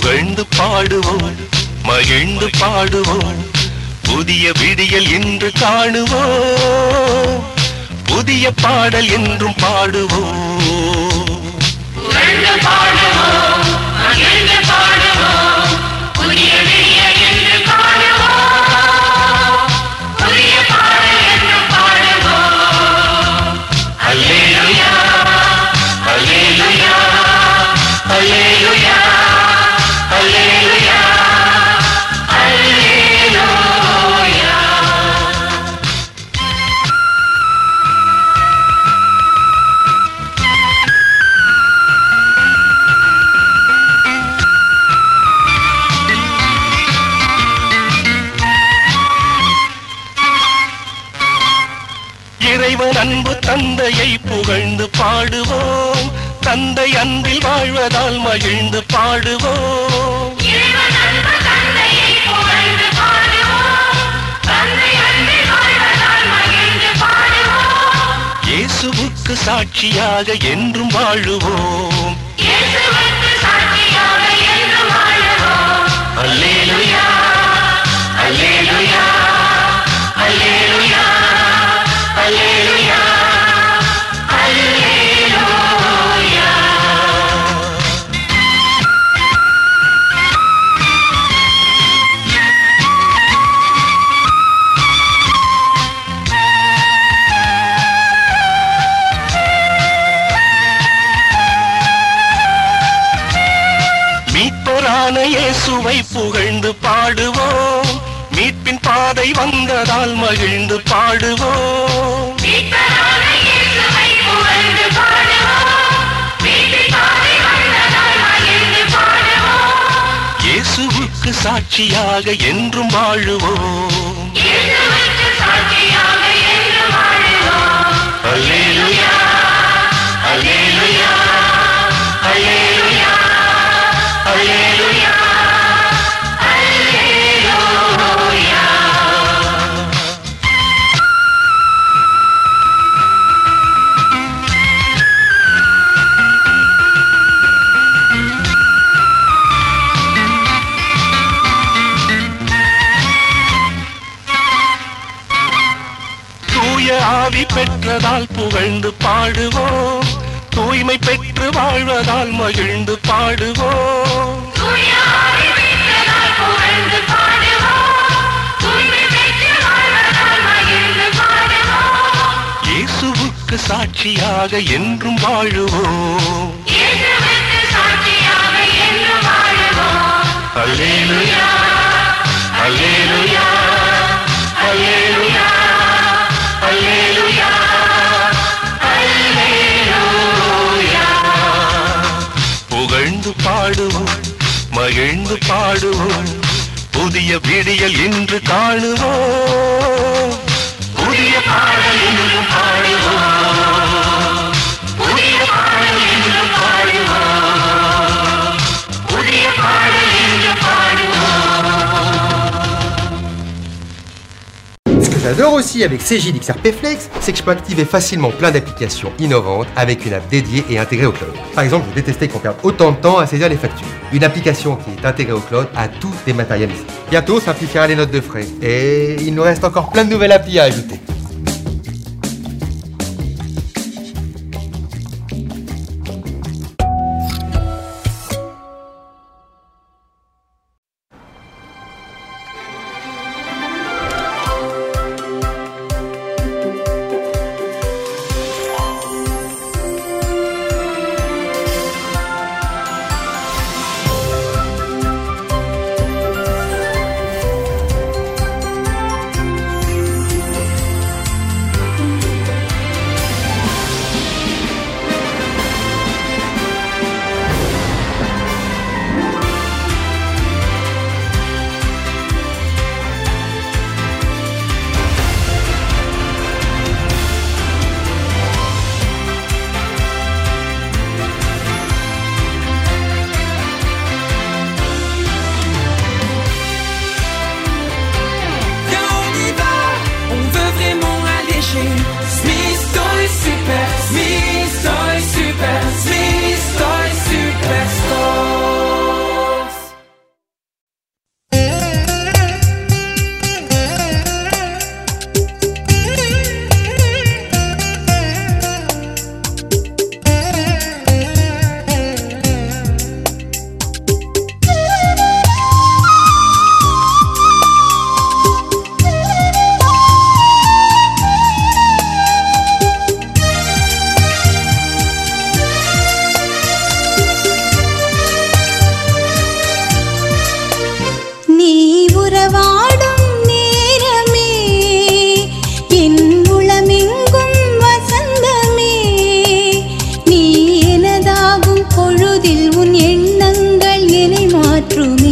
புகழ்ந்து பாடுவோம் மகிழ்ந்து பாடுவோம் புதிய விடியல் என்று காணுவோம் புதிய பாடல் என்றும் பாடுவோம் புகழ்ந்து பாடுவோம் மகிழ்ந்து பாடுவோம் புதிய விடியல் என்று காணுவோம் புதிய பாடல் என்று பாடுவோம் அல்லேலூயா அல்லேலூயா அல்லேலூயா அல்லேலூயா இறைவன் அன்பு தந்தையை புகழ்ந்து பாடுவோம் தந்தை அன்பில் வாழ்வதால் மகிழ்ந்து பாடுவோம் இறைவன் அன்பு தந்தையை புகழ்ந்து பாடுவோம் தந்தை அன்பில் வாழ்வதால் மகிழ்ந்து பாடுவோம் இயேசுவுக்கு சாட்சியாக என்றும் வாழுவோம் இயேசுவுக்கு சாட்சியாக என்று வாழுவோம் அல்லேலூயா அல்லேலூயா அல்லேலூயா அல்லேலூயா மீட்பரான இயேசுவை புகழ்ந்து பாடுவோம் மீட்பின் பாதை வந்ததால் மகிழ்ந்து பாடுவோம் மீட்பரான இயேசுவை புகழ்ந்து பாடுவோம் மீட்பின் பாதை வந்ததால் மகிழ்ந்து பாடுவோம் இயேசுவுக்கு சாட்சியாக என்றும் வாழுவோம் இயேசுவுக்கு சாட்சியாக என்று வாழுவோம் அல்லேலூயா அல்லேலூயா அல்லேலூயா அல்லேலூயா தூய ஆவி பெற்றதால் புகழ்ந்து பாடுவோம் தூய்மை பெற்று வாழ்வதால் மகிழ்ந்து பாடுவோம் தூய ஆவி பெற்றதால் புகழ்ந்து பாடுவோம் தூய்மை பெற்று வாழ்வதால் மகிழ்ந்து பாடுவோம் இயேசுவுக்கு சாட்சியாக என்றும் வாழுவோம் இயேசுவுக்கு சாட்சியாக என்று வாழுவோம் அல்லேலூயா அல்லேலூயா அல்லேலூயா அல்லேலூயா அல்லேலூயா புகழ்ந்து பாடுவோம் மகிழ்ந்து பாடுவோம் புதிய விடியல் இன்று காணுவோம் புதிய பாடல் என்றும் பாடுவோம் புதிய பாடல் என்றும் பாடுவோம் புதிய பாடல் என்றும் பாடுவோம் Ce que j'adore aussi avec CJ XRP Flex, c'est que je peux activer facilement plein d'applications innovantes avec une app dédiée et intégrée au cloud. Par exemple, je détestais qu'on perde autant de temps à saisir les factures. Une application qui est intégrée au cloud a tout dématérialisé. Bientôt, simplifiera les notes de frais. Et il nous reste encore plein de nouvelles applis à ajouter. பொழுதில் உன் எண்ணங்கள் என்னை மாற்றுமே